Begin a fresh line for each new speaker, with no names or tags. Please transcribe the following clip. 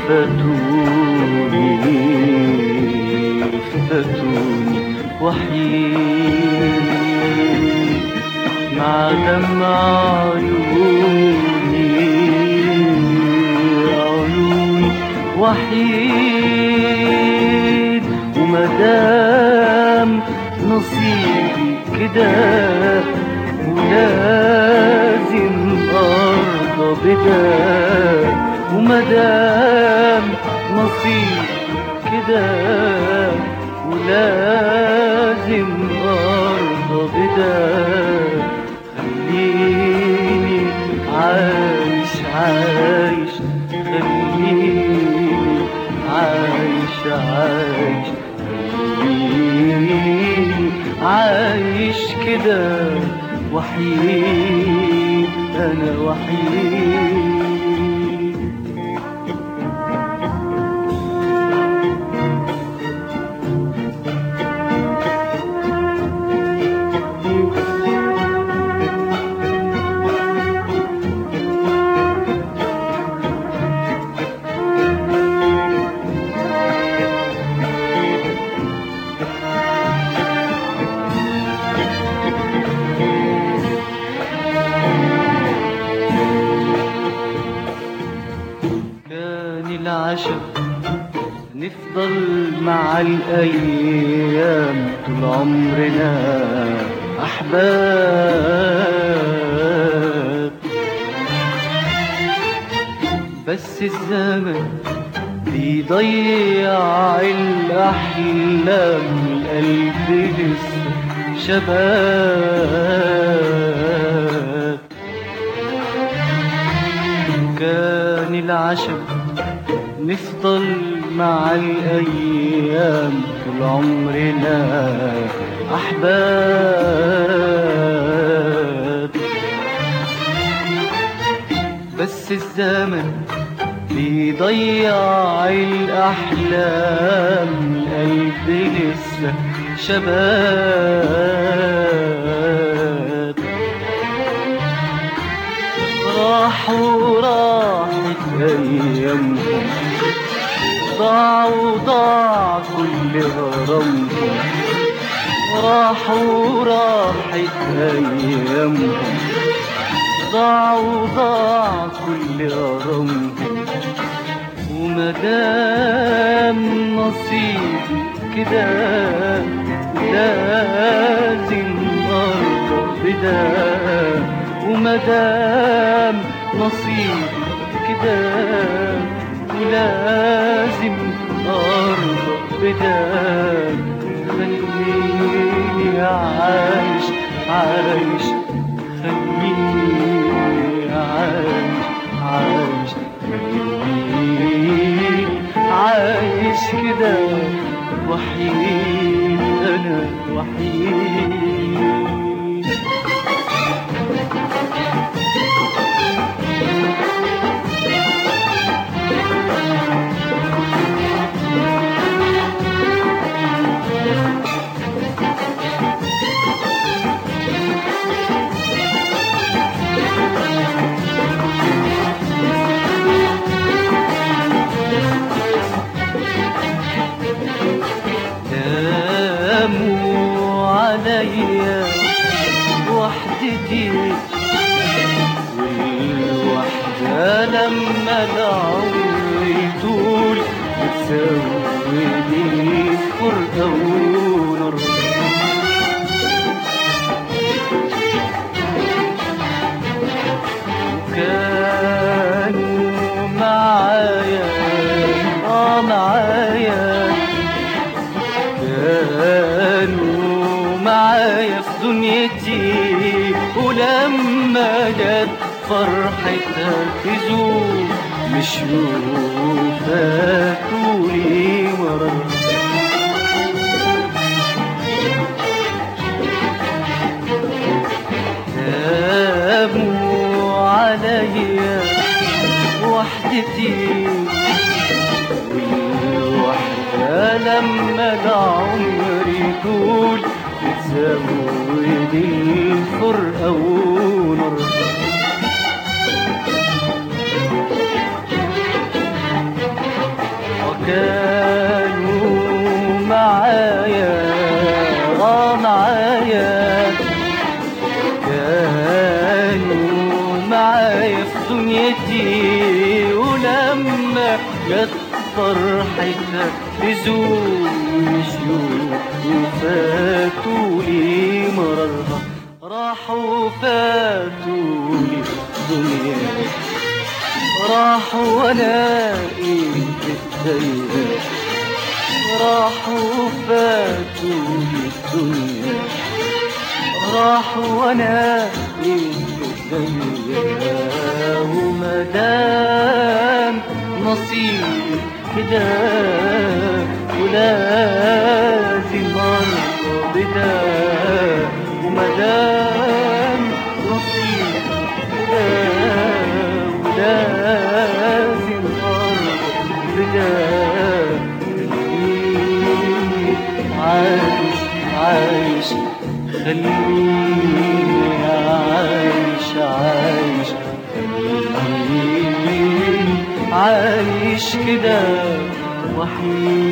فاتوني فاتوني وحيد مع دمع عيوني عيوني وحيد ومدام نصيبي كده ولازم ارضى بده ومدام نصيبي كده ولازم ارضى بده خليني عايش عايش خليني عايش عايش خليني عايش كده وحيد انا وحيد كان العشق نفضل مع الأيام طول عمرنا أحباب بس الزمن بيضيع الأحلام القلب لسه شباب كان العشق نفضل مع الأيام طول عمرنا أحباب بس الزمن بيضيع الأحلام القلب لسه شباب راحوا راحت أيامهم ضاعوا ضاع كل غرامهم راحوا راحت أيامهم ضاعوا ضاع كل غرامهم ومدام نصيبي كده لازم أرضى بده ومدام نصيبي كده ولازم أرضى بده خليني عايش عايش خليني عايش عايش خليني عايش كده وحيد أنا وحيد داموا عليا وحدتي والوحدة لما العمر يطول بتسودني فرقة ونار كانوا معايا اه معايا كانوا معايا في دنيتي ولما جت فرحتها تزول مشوا فاتوني مرة داموا عليا وحدتي والوحدة لما العمر يطول بتزود الفرقة ونار كانوا معايا آه معايا كانوا معايا في دنيتي ولما جت فرحتها تزول مشيوا وفاتوا لي مررها راحوا فاتوا لي الدنيا راحوا وانا ايديا راحوا فاتوا لي الدنيا راحوا وانا ايديا ومدام نصيب كده ولازم ارضى بدا ومدام نصيب كده ولازم ارضى بدا خليني عايش عايش خليني عايش عايش خليني عايش كده وحيد